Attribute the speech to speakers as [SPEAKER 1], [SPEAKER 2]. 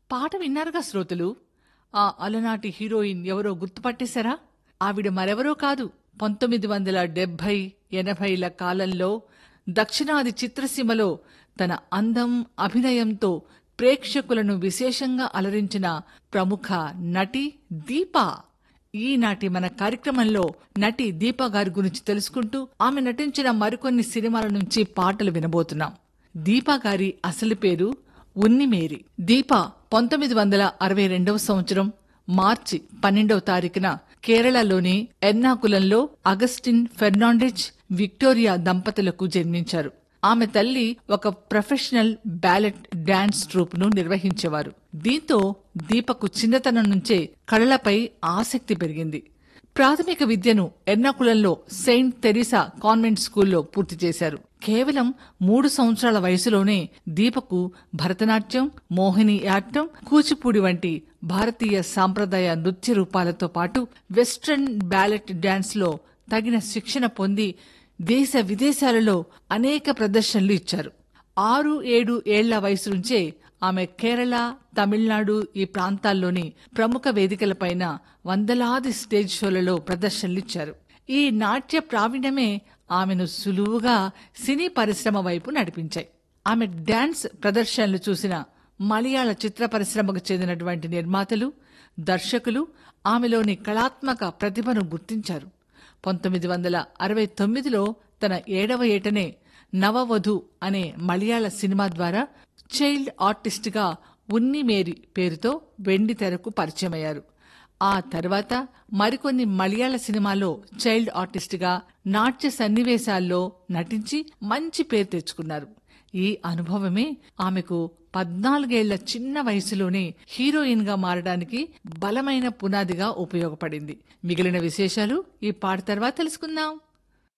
[SPEAKER 1] పాట విన్నారుగా శ్రోతలు ఆ అలనాటి హీరోయిన్ ఎవరో గుర్తుపట్టేశారా ఆవిడ మరెవరో కాదు పంతొమ్మిది వందల డెబ్భై ఎనభైల కాలంలో దక్షిణాది చిత్రసీమలో తన అందం అభినయంతో ప్రేక్షకులను విశేషంగా అలరించిన ప్రముఖ నటి దీపా ఈనాటి మన కార్యక్రమంలో నటి దీపా గారి గురించి తెలుసుకుంటూ ఆమె నటించిన మరికొన్ని సినిమాల నుంచి పాటలు వినబోతున్నాం దీపా గారి అసలు పేరు ఉన్నిమేరి దీప పంతొమ్మిది వందల అరవై రెండవ సంవత్సరం మార్చి పన్నెండవ తారీఖున కేరళలోని ఎర్నాకులంలో అగస్టిన్ ఫెర్నాండెజ్ విక్టోరియా దంపతులకు జన్మించారు ఆమె తల్లి ఒక ప్రొఫెషనల్ బ్యాలెట్ డాన్స్ ట్రూప్ ను నిర్వహించేవారు దీంతో దీపకు చిన్నతనం నుంచే కళలపై ఆసక్తి పెరిగింది ప్రాథమిక విద్యను ఎర్నాకులంలో సెయింట్ తెరీసా కాన్వెంట్ స్కూల్లో పూర్తి చేశారు కేవలం మూడు సంవత్సరాల వయసులోనే దీపకు భరతనాట్యం మోహినియాట్టం కూచిపూడి వంటి భారతీయ సాంప్రదాయ నృత్య రూపాలతో పాటు వెస్ట్రన్ బ్యాలెట్ డాన్స్లో తగిన శిక్షణ పొంది దేశ విదేశాలలో అనేక ప్రదర్శనలు ఇచ్చారు ఆరు ఏడు ఏళ్ల వయసు నుంచే ఆమె కేరళ తమిళనాడు ఈ ప్రాంతాల్లోని ప్రముఖ వేదికలపైన వందలాది స్టేజ్ షోలలో ప్రదర్శనలిచ్చారు ఈ నాట్య ప్రావీణ్యమే ఆమెను సులువుగా సినీ పరిశ్రమ వైపు నడిపించాయి ఆమె డాన్స్ ప్రదర్శనలు చూసిన మలయాళ చిత్ర పరిశ్రమకు చెందినటువంటి నిర్మాతలు దర్శకులు ఆమెలోని కళాత్మక ప్రతిభను గుర్తించారు పంతొమ్మిది వందల అరవై తొమ్మిదిలో తన ఏడవ ఏటనే నవవధు అనే మలయాళ సినిమా ద్వారా చైల్డ్ ఆర్టిస్ట్గా ఉన్ని మేరీ పేరుతో వెండి తెరకు పరిచయమయ్యారు ఆ తర్వాత మరికొన్ని మలయాళ సినిమాలో చైల్డ్ ఆర్టిస్ట్గా నాట్య సన్నివేశాల్లో నటించి మంచి పేరు తెచ్చుకున్నారు ఈ అనుభవమే ఆమెకు పద్నాలుగేళ్ల చిన్న వయసులోనే హీరోయిన్ గా మారడానికి బలమైన పునాదిగా ఉపయోగపడింది మిగిలిన విశేషాలు ఈ పాట తర్వాత తెలుసుకుందాం